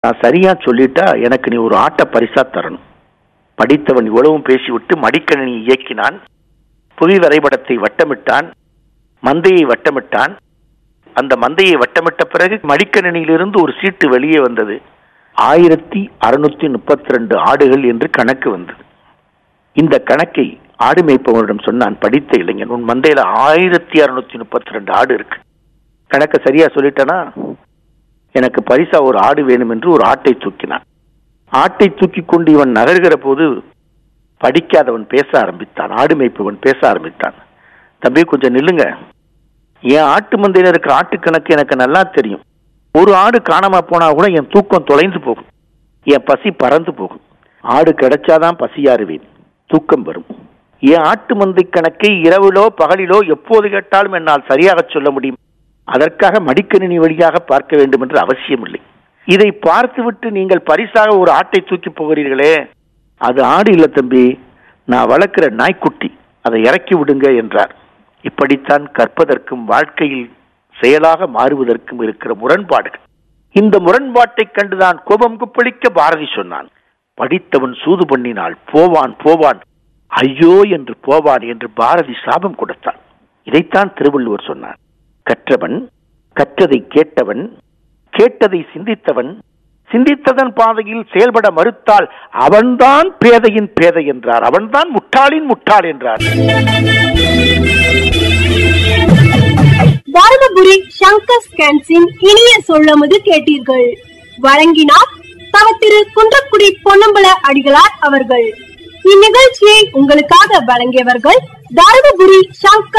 நான் சரியா சொல்லிட்டா எனக்கு நீ ஒரு ஆட்ட பரிசா தரணும் படித்தவன் இவ்வளவும் பேசிவிட்டு மடிக்கணினி இயக்கினான் புவி வரைபடத்தை வட்டமிட்டான் மந்தையை வட்டமிட்டான் அந்த மந்தையை வட்டமிட்ட பிறகு மடிக்கணினியிலிருந்து ஒரு சீட்டு வெளியே வந்தது ஆயிரத்தி அறுநூத்தி முப்பத்தி ரெண்டு ஆடுகள் என்று கணக்கு வந்தது இந்த கணக்கை ஆடு மேய்ப்பவரிடம் சொன்னான் படித்த இளைஞன் உன் மந்தையில ஆயிரத்தி அறுநூத்தி முப்பத்தி ரெண்டு ஆடு இருக்கு கணக்க சரியா சொல்லிட்டனா எனக்கு பரிசா ஒரு ஆடு வேணும் என்று ஒரு ஆட்டை தூக்கினான் ஆட்டை தூக்கி கொண்டு இவன் நகர்கிற போது படிக்காதவன் பேச ஆரம்பித்தான் ஆடு மேய்ப்பவன் பேச ஆரம்பித்தான் தம்பி கொஞ்சம் நில்லுங்க என் ஆட்டு மந்தையில இருக்க ஆட்டு கணக்கு எனக்கு நல்லா தெரியும் ஒரு ஆடு காணாம போனா கூட என் தூக்கம் தொலைந்து போகும் என் பசி பறந்து போகும் ஆடு கிடைச்சாதான் பசியாறுவேன் தூக்கம் வரும் என் ஆட்டு மந்தை கணக்கை இரவிலோ பகலிலோ எப்போது கேட்டாலும் என்னால் சரியாக சொல்ல முடியும் அதற்காக மடிக்கணினி வழியாக பார்க்க வேண்டும் என்று அவசியமில்லை இதை பார்த்துவிட்டு நீங்கள் பரிசாக ஒரு ஆட்டை தூக்கி போகிறீர்களே அது ஆடு இல்ல தம்பி நான் வளர்க்கிற நாய்க்குட்டி அதை இறக்கி விடுங்க என்றார் இப்படித்தான் கற்பதற்கும் வாழ்க்கையில் செயலாக மாறுவதற்கும் இருக்கிற முரண்பாடுகள் இந்த முரண்பாட்டை கண்டுதான் கோபம் குப்பளிக்க பாரதி சொன்னான் படித்தவன் சூது பண்ணினாள் போவான் போவான் ஐயோ என்று போவான் என்று பாரதி சாபம் கொடுத்தான் இதைத்தான் திருவள்ளுவர் சொன்னார் கற்றவன் கற்றதை கேட்டவன் கேட்டதை சிந்தித்தவன் சிந்தித்ததன் பாதையில் செயல்பட மறுத்தால் அவன்தான் பேதையின் பேதை என்றார் அவன்தான் முட்டாளின் முட்டாள் என்றார் தருமபுரி சங்கர் ஸ்கேன்ஸின் இனிய சொல்லமுது கேட்டீர்கள் வழங்கினார் தவ திரு குன்றக்குடி பொன்னம்பல அடிகளார் அவர்கள் இந்நிகழ்ச்சியை உங்களுக்காக வழங்கியவர்கள் தருமபுரி சங்கர்